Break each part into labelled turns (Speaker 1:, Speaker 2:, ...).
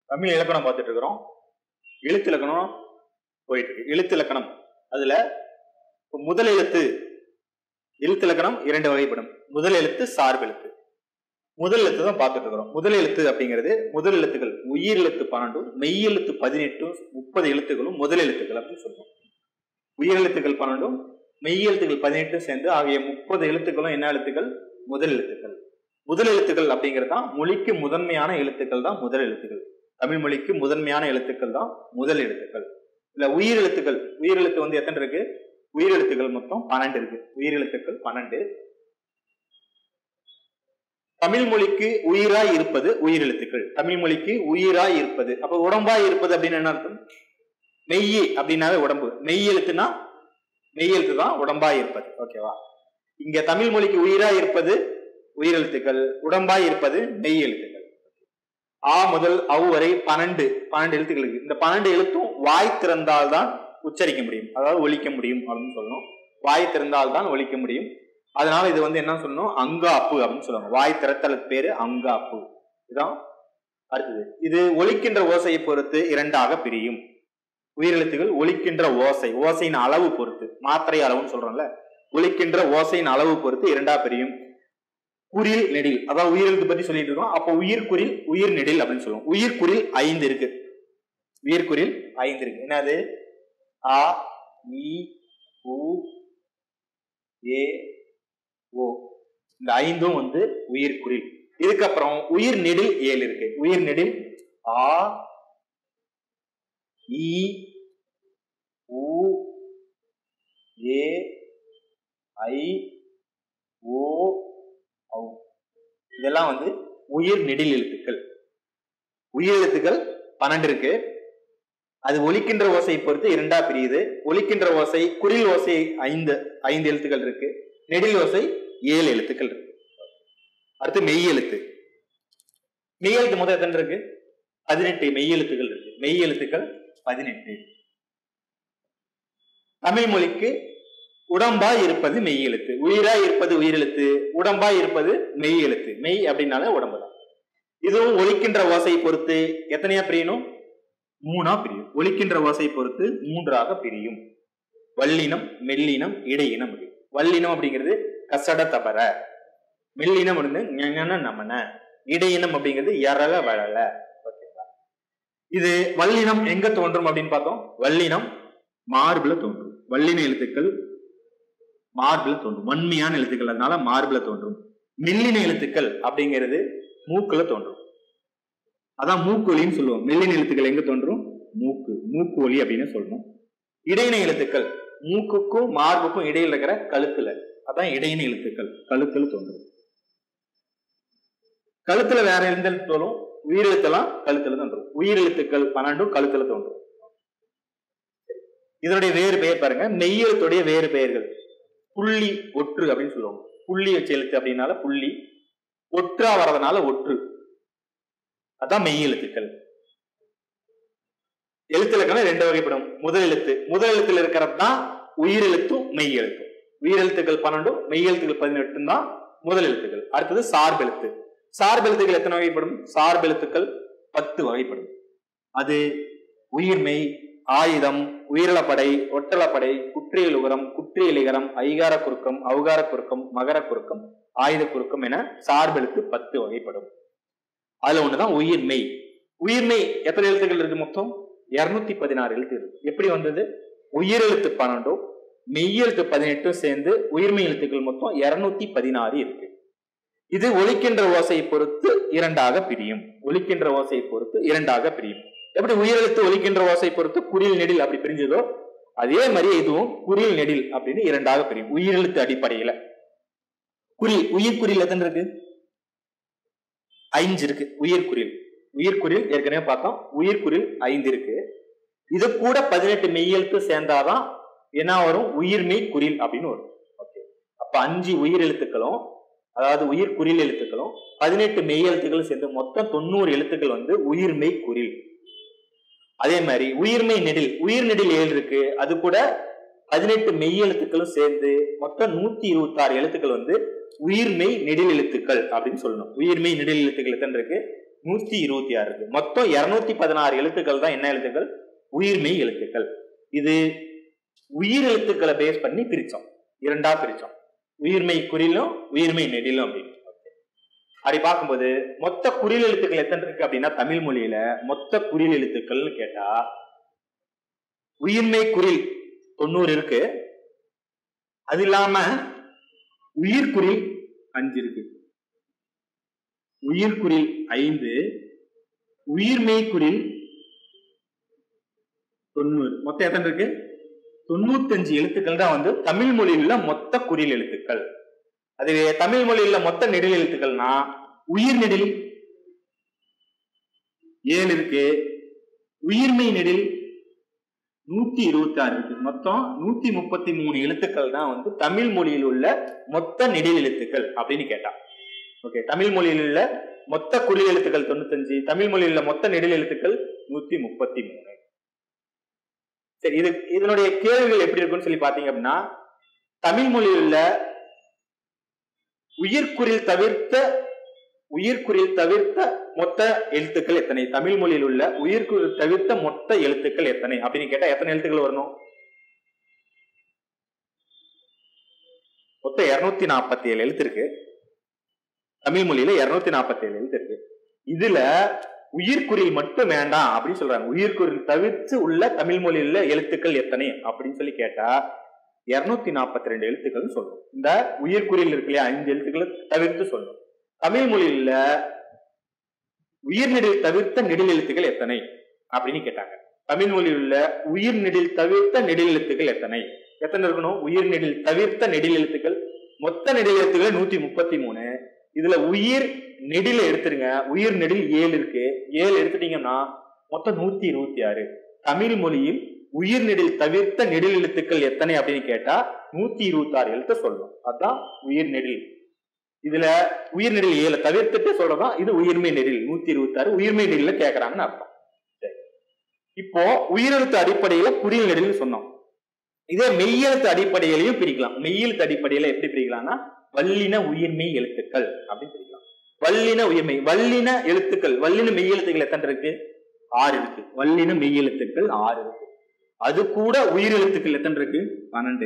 Speaker 1: தமிழ் இலக்கணம் பார்த்துட்டு இருக்கிறோம் எழுத்து இலக்கணம் போயிட்டு இருக்கு எழுத்து இலக்கணம் அதுல இப்ப முதல் எழுத்து எழுத்து இலக்கணம் இரண்டு வகைப்படும் முதல் எழுத்து சார்பு எழுத்து முதல் எழுத்து தான் பார்த்துட்டு இருக்கிறோம் முதல் எழுத்து அப்படிங்கிறது முதல் எழுத்துக்கள் உயிர் எழுத்து பன்னெண்டும் மெய் எழுத்து பதினெட்டும் முப்பது எழுத்துக்களும் முதல் எழுத்துக்கள் அப்படின்னு சொல்றோம் உயிர் எழுத்துக்கள் பன்னெண்டும் மெய் எழுத்துக்கள் பதினெட்டும் சேர்ந்து ஆகிய முப்பது எழுத்துக்களும் என்ன எழுத்துக்கள் முதல் எழுத்துக்கள் முதல் எழுத்துக்கள் அப்படிங்கிறது தான் மொழிக்கு முதன்மையான எழுத்துக்கள் தான் முதல் எழுத்துக்கள் தமிழ் மொழிக்கு முதன்மையான எழுத்துக்கள் தான் முதல் எழுத்துக்கள் இல்ல உயிர் எழுத்துக்கள் உயிர் எழுத்து வந்து எத்தனை இருக்கு உயிர் எழுத்துக்கள் மொத்தம் பன்னெண்டு இருக்கு உயிர் எழுத்துக்கள் பன்னெண்டு தமிழ் மொழிக்கு உயிராய் இருப்பது உயிர் எழுத்துக்கள் தமிழ் மொழிக்கு உயிராய் இருப்பது அப்ப உடம்பாய் இருப்பது அப்படின்னு என்ன அர்த்தம் மெய்யி அப்படின்னாவே உடம்பு மெய் எழுத்துனா மெய் எழுத்து தான் உடம்பாய் இருப்பது ஓகேவா இங்க தமிழ் மொழிக்கு உயிராய் இருப்பது உயிரெழுத்துக்கள் உடம்பாய் இருப்பது மெய் எழுத்துக்கள் ஆ முதல் அவ் வரை பன்னெண்டு பன்னெண்டு எழுத்துக்கள் இருக்கு இந்த பன்னெண்டு எழுத்தும் வாய் திறந்தால்தான் உச்சரிக்க முடியும் அதாவது ஒலிக்க முடியும் அப்படின்னு சொல்லணும் வாய் திறந்தால்தான் ஒலிக்க முடியும் அதனால இது வந்து என்ன சொல்லணும் அங்காப்பு அப்படின்னு சொல்லுவாங்க வாய் திறத்தலுக்கு பேரு அங்காப்பு இதான் அடுத்தது இது ஒலிக்கின்ற ஓசையை பொறுத்து இரண்டாக பிரியும் உயிரெழுத்துகள் ஒலிக்கின்ற ஓசை ஓசையின் அளவு பொறுத்து மாத்திரை அளவுன்னு சொல்றோம்ல ஒலிக்கின்ற ஓசையின் அளவு பொறுத்து இரண்டா பிரியும் குறில் நெடில் அதாவது உயிரெழுத்து பத்தி சொல்லிட்டு இருக்கோம் அப்போ உயிர்குறில் உயிர் நெடில் அப்படின்னு சொல்லுவோம் உயிர்குறில் ஐந்து இருக்கு உயிர்குறில் ஐந்து இருக்கு என்னது ஆ இ உ ஏ ஓ இந்த ஐந்தும் வந்து உயிர்குறில் இதுக்கப்புறம் உயிர் நெடில் ஏழு இருக்கு உயிர் நெடில் ஆ இ உ ஏ ஐ ஓ ஔ இதெல்லாம் வந்து உயிர் நெடில் எழுத்துக்கள் உயிர் எழுத்துக்கள் பன்னெண்டு இருக்கு அது ஒலிக்கின்ற ஓசையை பொறுத்து இரண்டா பிரியுது ஒலிக்கின்ற ஓசை குறில் ஓசை ஐந்து ஐந்து எழுத்துக்கள் இருக்கு நெடில் ஓசை ஏழு எழுத்துக்கள் இருக்கு அடுத்து மெய் எழுத்து மெய் எழுத்து முதல் எத்தனை இருக்கு பதினெட்டு மெய் எழுத்துக்கள் இருக்கு மெய் எழுத்துக்கள் பதினெட்டு தமிழ் மொழிக்கு உடம்பாய் இருப்பது மெய் எழுத்து உயிராய் இருப்பது உயிரெழுத்து உடம்பாய் இருப்பது மெய் எழுத்து மெய் அப்படின்னாலே உடம்பு தான் இதுவும் ஒலிக்கின்ற ஓசையை பொறுத்து எத்தனையா பிரியணும் மூணா பிரியும் ஒலிக்கின்ற ஓசையை பொறுத்து மூன்றாக பிரியும் வல்லினம் மெல்லினம் இடையினம் இருக்கு வல்லினம் அப்படிங்கிறது கசட தபர மெல்லினம் வந்து ஞஞன நமன இடையினம் அப்படிங்கிறது எரல வளல ஓகேங்களா இது வல்லினம் எங்க தோன்றும் அப்படின்னு பார்த்தோம் வல்லினம் மார்புல தோன்றும் வல்லின எழுத்துக்கள் மார்புல தோன்றும் வன்மையான எழுத்துக்கள் அதனால மார்புல தோன்றும் மெல்லின எழுத்துக்கள் அப்படிங்கிறது மூக்குல தோன்றும் அதான் மூக்கொலின்னு சொல்லுவோம் மெல்லின எழுத்துக்கள் எங்க தோன்றும் மூக்கு மூக்கு ஒலி அப்படின்னு சொல்லணும் இடையின எழுத்துக்கள் மூக்குக்கும் மார்புக்கும் இடையில இருக்கிற கழுத்துல அதான் இடையின எழுத்துக்கள் கழுத்துல தோன்றும் கழுத்துல வேற எந்த எழுத்து வரும் உயிரெழுத்தெல்லாம் கழுத்துல தோன்றும் உயிரெழுத்துக்கள் பன்னெண்டும் கழுத்துல தோன்றும் இதனுடைய வேறு பெயர் பாருங்க மெய்யெழுத்துடைய வேறு பெயர்கள் புள்ளி ஒற்று அப்படின்னு சொல்லுவாங்க புள்ளி வச்ச எழுத்து அப்படின்னால புள்ளி ஒற்றா வர்றதுனால ஒற்று அதான் மெய் எழுத்துக்கள் எழுத்து இலக்கணம் ரெண்டு வகைப்படும் முதல் எழுத்து முதல் எழுத்துல இருக்கிறது தான் உயிரெழுத்தும் மெய் எழுத்தும் உயிரெழுத்துக்கள் பன்னெண்டும் மெய் எழுத்துக்கள் பதினெட்டும் தான் முதல் எழுத்துக்கள் அடுத்தது சார்பெழுத்து சார்பெழுத்துக்கள் எத்தனை வகைப்படும் சார்பெழுத்துக்கள் பத்து வகைப்படும் அது உயிர்மெய் ஆயுதம் உயிரிழப்படை ஒட்டளப்படை குற்றியல் உகரம் குற்றியலிகரம் ஐகார குறுக்கம் அவுகார குறுக்கம் மகர குறுக்கம் ஆயுத குறுக்கம் என சார்பெழுத்து பத்து வகைப்படும் அதுல ஒண்ணுதான் உயிர்மெய் உயிர்மெய் எத்தனை எழுத்துக்கள் இருக்கு மொத்தம் இருநூத்தி பதினாறு எழுத்து இருக்கு எப்படி வந்தது உயிரெழுத்து பன்னெண்டும் மெய்யெழுத்து பதினெட்டும் சேர்ந்து உயிர்மெய் எழுத்துக்கள் மொத்தம் இருநூத்தி பதினாறு இருக்கு இது ஒலிக்கின்ற ஓசையை பொறுத்து இரண்டாக பிரியும் ஒலிக்கின்ற ஓசையை பொறுத்து இரண்டாக பிரியும் எப்படி உயிரெழுத்து ஒலிக்கின்ற ஓசை பொறுத்து குறில் நெடில் அப்படி பிரிஞ்சதோ அதே மாதிரி இதுவும் குறில் நெடில் அப்படின்னு இரண்டாக பிரியும் உயிரெழுத்து அடிப்படையில குறில் உயிர்குறில் எத்தனை இருக்கு ஐந்து இருக்கு உயிர்குறில் உயிர்குறில் ஏற்கனவே பார்த்தோம் உயிர்குறில் ஐந்து இருக்கு இது கூட பதினெட்டு மெய்யெழுத்து சேர்ந்தாதான் என்ன வரும் உயிர்மெய் குறில் அப்படின்னு வரும் ஓகே அப்ப அஞ்சு உயிர் எழுத்துக்களும் அதாவது உயிர் குறில் எழுத்துக்களும் பதினெட்டு மெய் எழுத்துக்களும் சேர்ந்து மொத்தம் தொண்ணூறு எழுத்துக்கள் வந்து உயிர்மெய் குறில் அதே மாதிரி உயிர்மை நெடில் உயிர் நெடில் ஏழு இருக்கு அது கூட பதினெட்டு மெய் எழுத்துக்களும் சேர்ந்து மொத்தம் நூத்தி இருபத்தி ஆறு எழுத்துக்கள் வந்து உயிர்மெய் நெடில் எழுத்துக்கள் அப்படின்னு சொல்லணும் உயிர்மெய் நெடில் எழுத்துக்கள் எத்தனை இருக்கு நூத்தி இருபத்தி ஆறு இருக்கு மொத்தம் இருநூத்தி பதினாறு எழுத்துக்கள் தான் என்ன எழுத்துக்கள் உயிர்மெய் எழுத்துக்கள் இது உயிர் எழுத்துக்களை பேஸ் பண்ணி பிரிச்சோம் இரண்டா பிரிச்சோம் உயிர்மெய் குறிலும் உயிர்மெய் நெடிலும் அப்படின்னு அப்படி பார்க்கும்போது மொத்த குறில் எழுத்துக்கள் எத்தனை இருக்கு அப்படின்னா தமிழ் மொழியில மொத்த குறில் எழுத்துக்கள்னு கேட்டா உயிர்மை குறில் தொண்ணூறு இருக்கு அது இல்லாம உயிர்குறில் அஞ்சு இருக்கு உயிர்குறில் ஐந்து உயிர்மெய் குறில் தொண்ணூறு மொத்தம் எத்தனை இருக்கு தொண்ணூத்தஞ்சு எழுத்துக்கள் தான் வந்து தமிழ் மொழியில மொத்த குறில் எழுத்துக்கள் அதுவே தமிழ் மொழியில மொத்த நெடில் எழுத்துக்கள்னா உயிர் நெடில் ஏழு இருக்கு உயிர்மெய் நெடில் நூத்தி இருபத்தி ஆறு இருக்கு மொத்தம் நூத்தி முப்பத்தி மூணு எழுத்துக்கள் தான் வந்து தமிழ் மொழியில் உள்ள மொத்த நெடில் எழுத்துக்கள் அப்படின்னு கேட்டா ஓகே தமிழ் மொழியில் உள்ள மொத்த குறில் எழுத்துக்கள் தொண்ணூத்தஞ்சு தமிழ் மொழியில் உள்ள மொத்த நெடில் எழுத்துக்கள் நூத்தி முப்பத்தி மூணு சரி இது இதனுடைய கேள்விகள் எப்படி இருக்குன்னு சொல்லி பாத்தீங்க அப்படின்னா தமிழ் மொழியில் உள்ள உயிர்குறில் தவிர்த்த உயிர்குறில் தவிர்த்த மொத்த எழுத்துக்கள் எத்தனை தமிழ் மொழியில் உள்ள உயிர்குறில் தவிர்த்த மொத்த எழுத்துக்கள் எத்தனை அப்படின்னு கேட்டா எத்தனை எழுத்துக்கள் வரணும் மொத்தம் இருநூத்தி நாற்பத்தி ஏழு எழுத்து இருக்கு தமிழ் மொழியில இருநூத்தி நாற்பத்தி ஏழு எழுத்து இருக்கு இதுல உயிர்குறில் மட்டும் வேண்டாம் அப்படின்னு சொல்றாங்க உயிர்குறில் தவிர்த்து உள்ள தமிழ் மொழியில் உள்ள எழுத்துக்கள் எத்தனை அப்படின்னு சொல்லி கேட்டா இருநூத்தி நாற்பத்தி ரெண்டு எழுத்துக்கள் சொல்லணும் இந்த உயிர்குறியில் இருக்கு இல்லையா அஞ்சு எழுத்துக்களை தவிர்த்து சொல்லணும் தமிழ் மொழியில உயிர்நெடில் தவிர்த்த நெடில் எழுத்துக்கள் எத்தனை அப்படின்னு கேட்டாங்க தமிழ் மொழியில் உள்ள உயிர் நெடில் தவிர்த்த நெடில் எழுத்துக்கள் எத்தனை எத்தனை இருக்கணும் உயிர் நெடில் தவிர்த்த நெடில் எழுத்துக்கள் மொத்த நெடில் எழுத்துக்கள் நூத்தி முப்பத்தி மூணு இதுல உயிர் நெடில எடுத்துருங்க உயிர் நெடில் ஏழு இருக்கு ஏழு எடுத்துட்டீங்கன்னா மொத்தம் நூத்தி இருபத்தி ஆறு தமிழ் மொழியில் உயிர் நெடில் தவிர்த்த நெடில் எழுத்துக்கள் எத்தனை அப்படின்னு கேட்டா நூத்தி இருபத்தி ஆறு எழுத்த சொல்லணும் அதுதான் உயிர் நெடில் இதுல உயிர் நெடில் ஏழு தவிர்த்துட்டு சொல்றதா இது உயிர்மை நெடில் நூத்தி இருபத்தி ஆறு உயிர்மை நெடில கேக்குறாங்கன்னு அர்த்தம் சரி. இப்போ உயிரெழுத்து அடிப்படையில குறியல் நெடில்னு சொன்னோம் இதே மெய்யெழுத்து அடிப்படையிலையும் பிரிக்கலாம் மெய்யெழுத்து அடிப்படையில எப்படி பிரிக்கலாம்னா வல்லின உயிர்மை எழுத்துக்கள் அப்படின்னு பிரிக்கலாம் வல்லின உயிர்மை வல்லின எழுத்துக்கள் வல்லின மெய்யெழுத்துக்கள் எத்தனை இருக்கு ஆறு இருக்கு வல்லின மெய்யெழுத்துக்கள் ஆறு இருக்கு அது கூட உயிரெழுத்துக்கள் எத்தனை இருக்கு பன்னெண்டு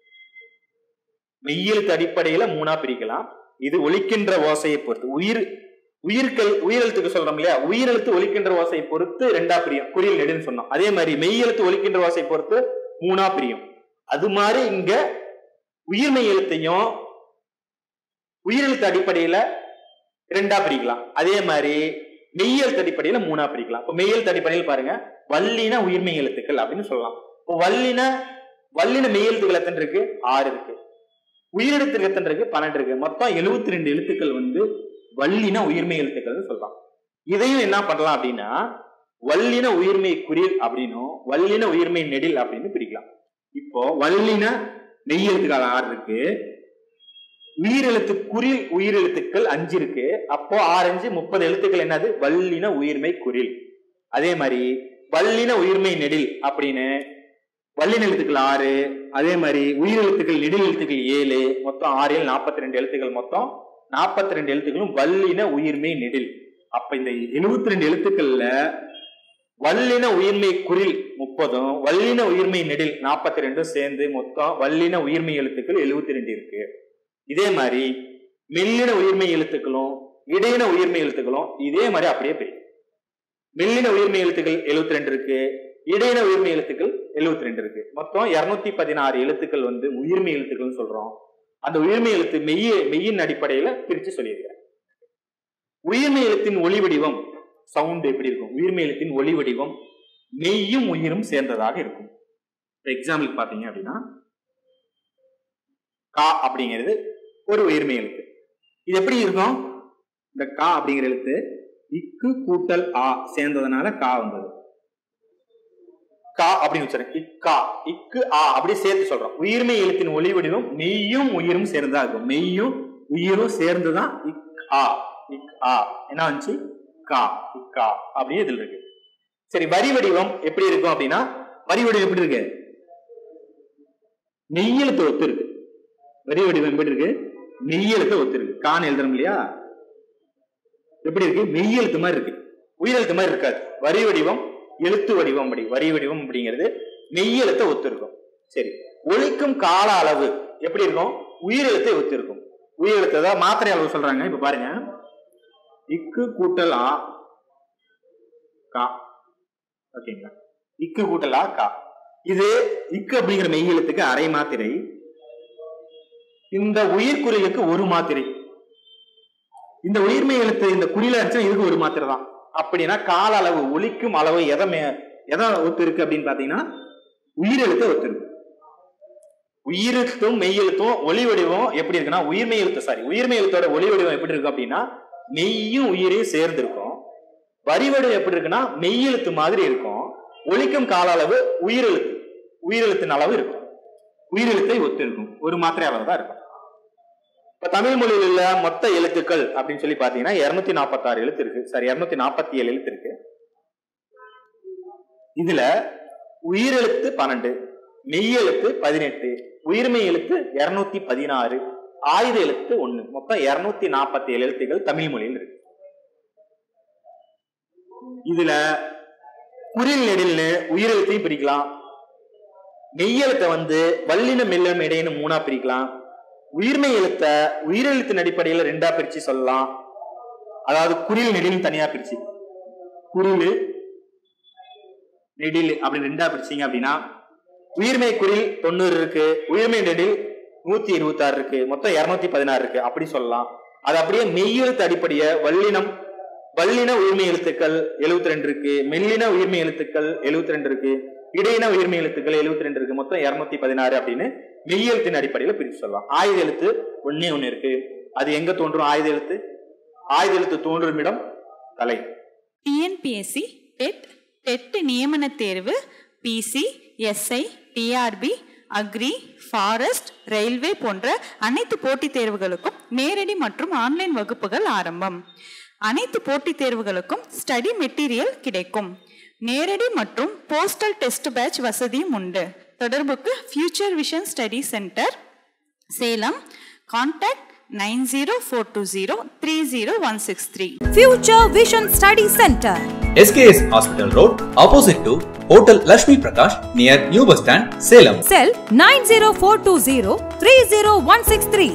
Speaker 1: மெய்யெழுத்து அடிப்படையில மூணா பிரிக்கலாம் இது ஒலிக்கின்ற ஓசையை பொறுத்து உயிர் உயிர்கள் உயிரெழுத்துக்கு சொல்றோம் இல்லையா உயிரெழுத்து ஒலிக்கின்ற ஓசையை பொறுத்து ரெண்டா பிரியும் குறியல் நெடுன்னு சொன்னோம் அதே மாதிரி மெய்யெழுத்து ஒலிக்கின்ற ஓசையை பொறுத்து மூணா பிரியும் அது மாதிரி இங்க உயிர்மெய் எழுத்தையும் உயிரெழுத்து அடிப்படையில ரெண்டா பிரிக்கலாம் அதே மாதிரி மெய்யெழுத்து அடிப்படையில மூணா பிரிக்கலாம் இப்ப மெய்யெழுத்து அடிப்படையில் பாருங்க வல்லின உயிர்மெய் எழுத்துக்கள் அப்படின்னு சொல்லலாம் இப்போ வல்லின வல்லின மெய்யெழுத்துக்கள் எத்தனை இருக்கு ஆறு இருக்கு உயிரெழுத்து எத்தனை இருக்கு பன்னெண்டு இருக்கு மொத்தம் எழுபத்தி ரெண்டு எழுத்துக்கள் வந்து வல்லின உயிர்மெய் எழுத்துக்கள்னு சொல்லலாம் இதையும் என்ன பண்ணலாம் அப்படின்னா வல்லின உயிர்மை குறில் அப்படின்னும் வல்லின உயிர்மை நெடில் அப்படின்னு பிரிக்கலாம் இப்போ வல்லின மெய்யெழுத்துக்கள் ஆறு இருக்கு உயிரெழுத்து குறில் உயிரெழுத்துக்கள் அஞ்சு இருக்கு அப்போ ஆறு அஞ்சு முப்பது எழுத்துக்கள் என்னது வல்லின உயிர்மை குறில் அதே மாதிரி வல்லின உயிர்மை நெடில் அப்படின்னு வல்லின எழுத்துக்கள் ஆறு அதே மாதிரி உயிரெழுத்துக்கள் நெடில் எழுத்துக்கள் ஏழு மொத்தம் ஆறு ஏழு நாற்பத்தி ரெண்டு எழுத்துக்கள் மொத்தம் நாற்பத்தி ரெண்டு எழுத்துக்களும் வல்லின உயிர்மை நெடில் அப்ப இந்த எழுபத்தி ரெண்டு எழுத்துக்கள்ல வல்லின உயிர்மை குறில் முப்பதும் வல்லின உயிர்மை நெடில் நாற்பத்தி ரெண்டும் சேர்ந்து மொத்தம் வல்லின உயிர்மை எழுத்துக்கள் எழுபத்தி ரெண்டு இருக்கு இதே மாதிரி மெல்லின உயிர்மை எழுத்துக்களும் இடையின உயிர்மை எழுத்துக்களும் இதே மாதிரி அப்படியே பிரியும் மெல்லின உயிர்மை எழுத்துக்கள் எழுபத்தி ரெண்டு இருக்கு இடையின உயிர்மை எழுத்துக்கள் எழுபத்தி ரெண்டு இருக்கு மொத்தம் இருநூத்தி பதினாறு எழுத்துக்கள் வந்து உயிர்மை எழுத்துக்கள்னு சொல்றோம் அந்த உயிர்மை எழுத்து மெய்ய மெய்யின் அடிப்படையில பிரிச்சு சொல்லியிருக்கிறேன் உயிர்மை எழுத்தின் ஒளி வடிவம் சவுண்ட் எப்படி இருக்கும் உயிர்மை எழுத்தின் ஒளி வடிவம் மெய்யும் உயிரும் சேர்ந்ததாக இருக்கும் எக்ஸாம்பிளுக்கு பாத்தீங்க அப்படின்னா கா அப்படிங்கிறது ஒரு உயிர்மை எழுத்து இது எப்படி இருக்கும் இந்த கா அப்படிங்கிற எழுத்து இக்கு கூட்டல் ஆ சேர்ந்ததுனால கா வந்தது கா அப்படின்னு வச்சுறேன் இக்கா இக்கு ஆ அப்படி சேர்த்து சொல்றோம் உயிர்மை எழுத்தின் ஒளி வடிவம் மெய்யும் உயிரும் சேர்ந்ததா இருக்கும் மெய்யும் உயிரும் சேர்ந்துதான் இக் ஆ இக் ஆ என்ன வந்துச்சு கா இக்கா அப்படியே இதுல இருக்கு சரி வரி வடிவம் எப்படி இருக்கும் அப்படின்னா வரி வடிவம் எப்படி இருக்கு மெய்யெழுத்து ஒத்து இருக்கு வரி வடிவம் எப்படி இருக்கு மெய்யெழுத்து ஒத்து இருக்கு கான் எழுதுறோம் இல்லையா எப்படி இருக்கு மெய்யெழுத்து மாதிரி இருக்கு உயிரெழுத்து மாதிரி இருக்காது வரி வடிவம் எழுத்து வடிவம் அப்படி வரி வடிவம் அப்படிங்கிறது மெய்யெழுத்தை ஒத்து இருக்கும் சரி ஒழிக்கும் கால அளவு எப்படி இருக்கும் உயிரெழுத்தை ஒத்து இருக்கும் உயிரெழுத்து அதாவது மாத்திரை அளவு சொல்றாங்க இப்ப பாருங்க இக்கு கூட்டல் ஆ கா ஓகேங்களா இக்கு கூட்டல் ஆ கா இது இக்கு அப்படிங்கிற மெய்யெழுத்துக்கு அரை மாத்திரை இந்த உயிர்குறிலுக்கு ஒரு மாத்திரை இந்த உயிர்மெய் எழுத்து இந்த குறியில இருந்துச்சுன்னா இதுக்கு ஒரு மாத்திரை தான் அப்படின்னா கால அளவு ஒலிக்கும் அளவு எதை மே- எதை ஒத்து இருக்கு அப்படின்னு பாத்தீங்கன்னா உயிரெழுத்தை ஒத்து இருக்கு உயிரெழுத்தும் மெய்யெழுத்தும் ஒளி வடிவம் எப்படி இருக்குன்னா உயிர்மெய் எழுத்து சாரி உயிர்மெய் எழுத்தோட ஒளி வடிவம் எப்படி இருக்கு அப்படின்னா மெய்யும் உயிரையும் சேர்ந்து இருக்கும் வரி வடிவம் எப்படி இருக்குன்னா மெய்யெழுத்து மாதிரி இருக்கும் ஒலிக்கும் கால அளவு உயிரெழுத்து உயிரெழுத்தின் அளவு இருக்கும் உயிரெழுத்தை ஒத்து இருக்கும் ஒரு மாத்திரை அளவு தான் இருக்கும் இப்ப தமிழ் மொழியில் உள்ள மொத்த எழுத்துக்கள் அப்படின்னு சொல்லி பாத்தீங்கன்னா இருநூத்தி நாற்பத்தாறு எழுத்து இருக்கு சாரி இருநூத்தி நாற்பத்தி ஏழு எழுத்து இருக்கு இதுல உயிரெழுத்து பன்னெண்டு மெய்யெழுத்து பதினெட்டு உயிர்மெய் எழுத்து இருநூத்தி பதினாறு ஆயுத எழுத்து ஒண்ணு மொத்தம் இருநூத்தி நாற்பத்தி ஏழு எழுத்துக்கள் தமிழ் மொழியில் இருக்கு இதுல குறில் நெடில்னு உயிரெழுத்தையும் பிரிக்கலாம் மெய்யெழுத்தை வந்து வல்லின மெல்லம் இடையின்னு மூணா பிரிக்கலாம் உயிர்மை எழுத்த உயிரெழுத்தின் அடிப்படையில ரெண்டா பிரிச்சு சொல்லலாம் அதாவது குறில் நெடில் தனியா பிரிச்சு குரில் நெடில் அப்படி ரெண்டா பிரிச்சீங்க அப்படின்னா உயிர்மை குறில் தொண்ணூறு இருக்கு உயிர்மை நெடில் நூத்தி இருபத்தி ஆறு இருக்கு மொத்தம் இருநூத்தி பதினாறு இருக்கு அப்படி சொல்லலாம் அது அப்படியே மெய்யெழுத்து அடிப்படைய வல்லினம் வல்லின உயிர்மை எழுத்துக்கள் 72 ரெண்டு இருக்கு மெல்லின உயிர்மை எழுத்துக்கள் 72 ரெண்டு இருக்கு இடையின உயிர்மை எழுத்துக்கள் 72 ரெண்டு இருக்கு மொத்தம் இருநூத்தி பதினாறு அப்படின்னு மெய்யெழுத்தின் அடிப்படையில பிரிச்சு சொல்லலாம் ஆயுத எழுத்து ஒண்ணே ஒண்ணு இருக்கு அது எங்க தோன்றும் ஆயுத எழுத்து ஆயுத எழுத்து தோன்றும் இடம் தலை
Speaker 2: டிஎன்பிஎஸ்சி டெட் டெட் நியமன தேர்வு PC SI TRB agri forest railway போன்ற அனைத்து போட்டித் தேர்வுகளுக்கும் நேரடி மற்றும் ஆன்லைன் வகுப்புகள் ஆரம்பம் அனைத்து போட்டித் தேர்வுகளுக்கும் ஸ்டடி மெட்டீரியல் கிடைக்கும் நேரடி மற்றும் போஸ்டல் டெஸ்ட் பேட்ச் வசதியும் உண்டு தொடர்புக்கு future vision study centre Salem contact nine zero four two zero three zero one six three
Speaker 3: Future Vision Study Center.
Speaker 4: SKS Hospital Road, opposite to Hotel Lakshmi Prakash, near New Bus Stand, Salem.
Speaker 3: Cell 90420 30163.